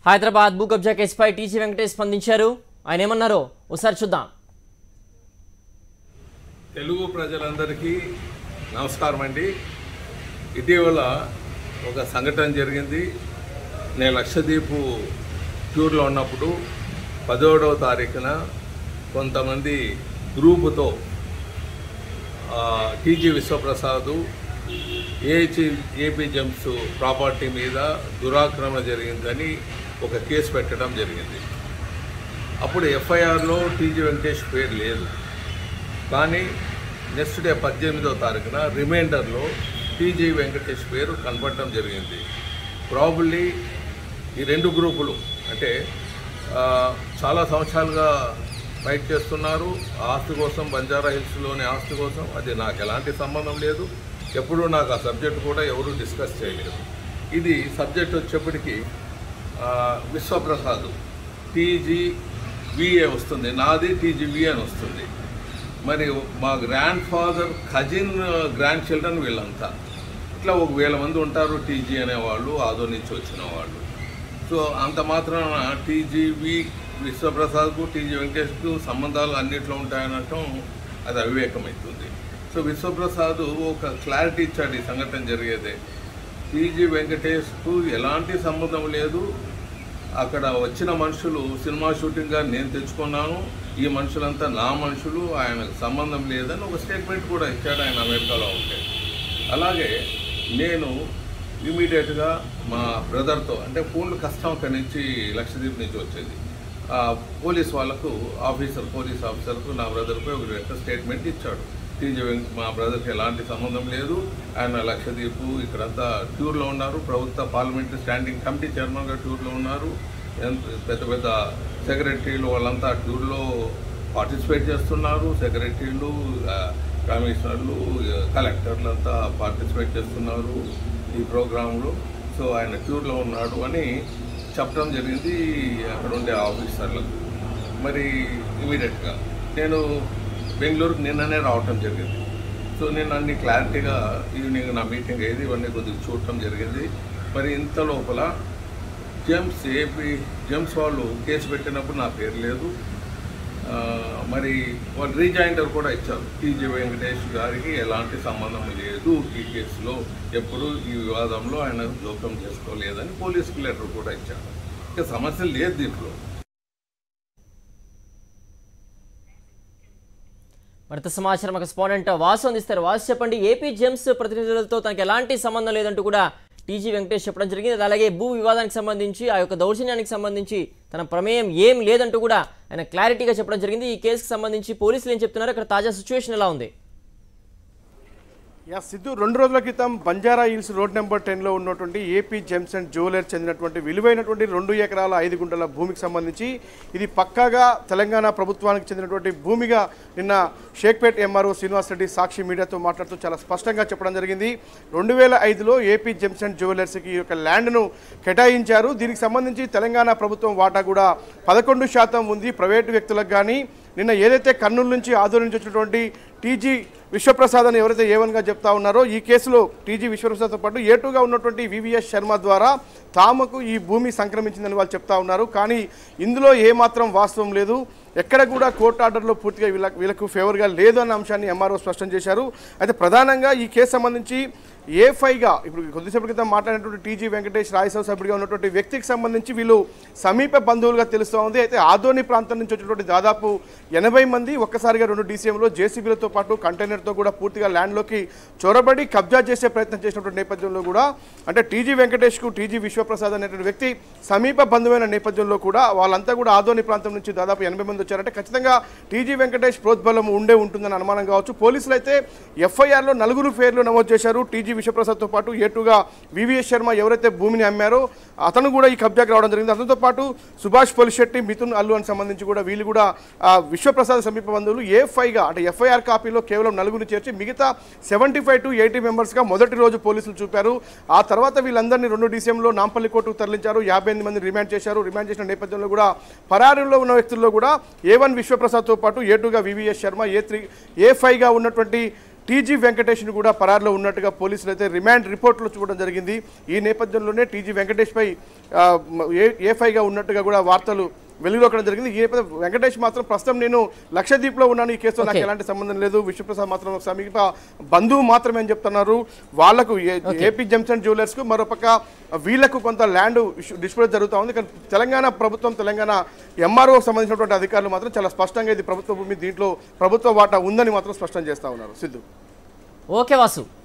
హైదరాబాద్ భూ కబ్జా కేసుపై టీజీ వెంకటేష్ స్పందించారు ఆయన ఏమన్నారో ఒకసారి చూద్దాం తెలుగు ప్రజలందరికీ నమస్కారం అండి ఇటీవల ఒక సంఘటన జరిగింది నేను లక్షద్వీపు టూర్లో ఉన్నప్పుడు పదోడవ తారీఖున కొంతమంది గ్రూపుతో ఆ, TG Vishwaprasad AH AP Gems property మీద దురాక్రమణ జరిగిందని ఒక కేసు పెట్టడం జరిగింది అప్పుడు ఎఫ్ఐఆర్లో టీజీ వెంకటేష్ పేరు లేదు కానీ నెక్స్ట్ డే పద్దెనిమిదో తారీఖున రిమైండర్లో టీజీ వెంకటేష్ పేరు కనపడటం జరిగింది ప్రాబుల్లీ ఈ రెండు గ్రూపులు అంటే ఆ, చాలా సంవత్సరాలుగా ఫైట్ చేస్తున్నారు ఆ ఆస్తి కోసం బంజారా హిల్స్లోని ఆస్తి కోసం అది నాకు ఎలాంటి సంబంధం లేదు ఎప్పుడూ నాకు ఆ సబ్జెక్ట్ కూడా ఎవరూ డిస్కస్ చేయలేదు ఇది సబ్జెక్ట్ వచ్చేప్పటికి ఆ, విశ్వప్రసాద్ టీజీ విఏ వస్తుంది నాది టీజీవి అని వస్తుంది మరి మా grandfather cousin grandchildren వీళ్ళంతా ఇట్లా ఒక వేల మంది ఉంటారు టీజీ అనేవాళ్ళు ఆదో నుంచి వచ్చిన వాళ్ళు సో అంత మాత్రాన టీజీవి విశ్వప్రసాద్కు టీజీ వెంకటేష్కు సంబంధాలు అన్నిట్లో ఉంటాయనటం అది అవివేకమవుతుంది సో విశ్వప్రసాద్ ఒక క్లారిటీ ఇచ్చాడు ఈ సంఘటన జరిగేదే టీజీ వెంకటేష్కు ఎలాంటి సంబంధం లేదు అక్కడ వచ్చిన మనుషులు సినిమా షూటింగ్గా నేను తెచ్చుకున్నాను ఈ మనుషులంతా నా మనుషులు ఆయనకు సంబంధం లేదని ఒక స్టేట్మెంట్ కూడా ఇచ్చాడు ఆయన అమెరికాలో ఉంటే అలాగే నేను ఇమీడియట్గా మా బ్రదర్తో అంటే ఫోన్లు కష్టం అక్కడి నుంచి లక్షద్వీప్ నుంచి వచ్చేది ఆ పోలీస్ వాళ్ళకు ఆఫీసర్ పోలీస్ ఆఫీసర్కు నా బ్రదర్కు ఒక యొక్క స్టేట్మెంట్ ఇచ్చాడు టీజీ వెంక- మా బ్రదర్కి ఎలాంటి సంబంధం లేదు ఆయన లక్షద్వీప్ ఇక్కడంతా టూర్లో ఉన్నారు ప్రభుత్వ పార్లమెంటరీ స్టాండింగ్ కమిటీ చైర్మన్గా టూర్లో ఉన్నారు ఎంత- పెద్ద పెద్ద సెక్రటరీలు వాళ్ళంతా టూర్లో పార్టిసిపేట్ చేస్తున్నారు సెక్రటరీలు ఆ, కమిషనర్లు ఆ, కలెక్టర్లు అంతా పార్టిసిపేట్ చేస్తున్నారు ఈ ప్రోగ్రాంలో సో ఆయన టూర్లో ఉన్నాడు అని చెప్పడం జరిగింది అక్కడ ఉండే ఆఫీసర్లకు మరి ఇమీడియట్గా నేను బెంగళూరుకు నిన్ననే రావటం జరిగింది సో నేను అన్ని క్లారిటీగా ఈవినింగ్ నా మీటింగ్ అయ్యేది ఇవన్నీ కొద్దిగా చూడటం జరిగింది మరి ఇంత లోపల జెమ్స్ ఏపీ జెమ్స్ వాళ్ళు కేసు పెట్టినప్పుడు నా పేరు లేదు ఆ, మరి వాళ్ళు రీజాయింటర్ కూడా ఇచ్చారు టీజీ వెంకటేష్ గారికి ఎలాంటి సంబంధం లేదు ఈ కేసులో ఎప్పుడు ఈ వివాదంలో ఆయన జోక్యం చేసుకోలేదని పోలీసుకు లెటర్ కూడా ఇచ్చారు ఇక సమస్య లేదు దీంట్లో మరింత సమాచారం ఒక స్పాండెంట్ వాసు అందిస్తారు వాసు చెప్పండి ఏపీ జెమ్స్ ప్రతినిధులతో తనకు ఎలాంటి సంబంధం లేదంటూ కూడా టీజీ వెంకటేష్ చెప్పడం జరిగింది అది అలాగే భూ వివాదానికి సంబంధించి ఆ యొక్క దౌర్జన్యానికి సంబంధించి తన ప్రమేయం ఏం లేదంటూ కూడా ఆయన క్లారిటీగా చెప్పడం జరిగింది ఈ కేసుకు సంబంధించి పోలీసులు ఏం చెప్తున్నారు అక్కడ తాజా సిచ్యువేషన్ ఎలా ఉంది యా సిద్ధు రెండు రోజుల క్రితం బంజారా హిల్స్ రోడ్ నెంబర్ టెన్లో ఉన్నటువంటి ఏపీ జెమ్స్ అండ్ జ్యువెలర్ చెందినటువంటి విలువైనటువంటి రెండు ఎకరాల ఐదు గుంటల భూమికి సంబంధించి ఇది పక్కాగా తెలంగాణ ప్రభుత్వానికి చెందినటువంటి భూమిగా నిన్న షేక్పేట్ ఎంఆర్ఓ శ్రీనివాస్ రెడ్డి సాక్షి మీడియాతో మాట్లాడుతూ చాలా స్పష్టంగా చెప్పడం జరిగింది రెండు వేల ఐదులో ఏపీ జెమ్స్ అండ్ జ్యువెలర్స్కి ఈ యొక్క ల్యాండ్ను కేటాయించారు దీనికి సంబంధించి తెలంగాణ ప్రభుత్వం వాటా కూడా పదకొండు శాతం ఉంది ప్రైవేటు వ్యక్తులకు కానీ నిన్న ఏదైతే కర్నూలు నుంచి ఆదూరు నుంచి వచ్చినటువంటి టీజీ విశ్వప్రసాద్ అని ఎవరైతే ఏవన్గా చెప్తా ఉన్నారో ఈ కేసులో టీజీ విశ్వప్రసాద్తో పాటు ఏటుగా ఉన్నటువంటి వివిఎస్ శర్మ ద్వారా తామకు ఈ భూమి సంక్రమించిందని వాళ్ళు చెప్తా ఉన్నారు కానీ ఇందులో ఏమాత్రం వాస్తవం లేదు ఎక్కడ కూడా కోర్టు ఆర్డర్లో పూర్తిగా వీళ్ళ వీళ్ళకు ఫేవర్గా లేదు అన్న అంశాన్ని ఎంఆర్ఓ స్పష్టం చేశారు అయితే ప్రధానంగా ఈ కేసు సంబంధించి ఏ ఫైవ్గా ఇప్పుడు కొద్దిసేపటి క్రితం మాట్లాడినటువంటి టీజీ వెంకటేష్ రాజ్యసభ సభ్యుడిగా ఉన్నటువంటి వ్యక్తికి సంబంధించి వీళ్ళు సమీప బంధువులుగా తెలుస్తూ ఉంది అయితే ఆదోని ప్రాంతం నుంచి వచ్చినటువంటి దాదాపు ఎనభై మంది ఒక్కసారిగా రెండు డీసీఎంలో జేసీబీలతో పాటు కంటైనర్తో కూడా పూర్తిగా ల్యాండ్లోకి చొరబడి కబ్జా చేసే ప్రయత్నం చేసినటువంటి నేపథ్యంలో కూడా అంటే టీజీ వెంకటేష్కు టీజీ విశ్వప్రసాద్ అనేటువంటి వ్యక్తి సమీప బంధువైన నేపథ్యంలో కూడా వాళ్ళంతా కూడా ఆదోని ప్రాంతం నుంచి దాదాపు ఎనభై మంది వచ్చారంటే ఖచ్చితంగా టీజీ వెంకటేష్ ప్రోద్బలం ఉండే ఉంటుందని అనుమానం కావచ్చు పోలీసులు అయితే ఎఫ్ఐఆర్లో నలుగురు పేర్లు నమోదు చేశారు టీజీ విశ్వప్రసాద్తో పాటు ఏటుగా వివిఎస్ శర్మ ఎవరైతే భూమిని అమ్మారో అతను కూడా ఈ కబ్జాకి రావడం జరిగింది అతనితో పాటు సుభాష్ పొలిశెట్టి మిథున్ అల్లు అని సంబంధించి కూడా వీళ్ళు కూడా ఆ, విశ్వప్రసాద్ సమీప బంధువులు ఏ ఫైవ్గా అంటే ఎఫ్ఐఆర్ కాపీలో కేవలం నలుగురు చేర్చి మిగతా సెవెంటీ ఫైవ్ టు ఎయిటీ మెంబర్స్గా మొదటి రోజు పోలీసులు చూపారు ఆ తర్వాత వీళ్ళందరినీ రెండు డిసెంబర్లో నాంపల్లి కోర్టుకు తరలించారు యాభై ఎనిమిది మంది రిమాండ్ చేశారు రిమాండ్ చేసిన నేపథ్యంలో కూడా పరారీలో ఉన్న వ్యక్తుల్లో కూడా ఏ వన్ విశ్వప్రసాద్తో పాటు ఏ టూగా VVS Sharma A three A ఫైవ్గా ఉన్నటువంటి టీజీ వెంకటేష్ను కూడా పరారులో ఉన్నట్టుగా పోలీసులు అయితే రిమాండ్ రిపోర్ట్లో చూడడం జరిగింది ఈ నేపథ్యంలోనే టీజీ వెంకటేష్పై ఆ, మ- ఏ ఏ ఫైగా ఉన్నట్టుగా కూడా వార్తలు వెలుగులోకడం జరిగింది ఈ నేపథ్యం వెంకటేష్ మాత్రం ప్రస్తుతం నేను లక్షద్వీప్లో ఉన్నాను ఈ కేసుతో నాకు Okay. ఎలాంటి సంబంధం లేదు విష్ణుప్రసాద్ మాత్రం సమీప బంధువు మాత్రమే అని చెప్తున్నారు వాళ్లకు ఏపీ జంక్షన్ జ్యువెలర్స్ కు మరోపక్క వీళ్లకు కొంత ల్యాండ్ డిస్ప్యూట్ జరుగుతూ ఉంది కానీ తెలంగాణ ప్రభుత్వం తెలంగాణ ఎంఆర్ఓ సంబంధించినటువంటి అధికారులు మాత్రం చాలా స్పష్టంగా ఇది ప్రభుత్వ భూమి దీంట్లో ప్రభుత్వ వాటా ఉందని మాత్రం స్పష్టం చేస్తా ఉన్నారు సిద్ధు ఓకే వాసు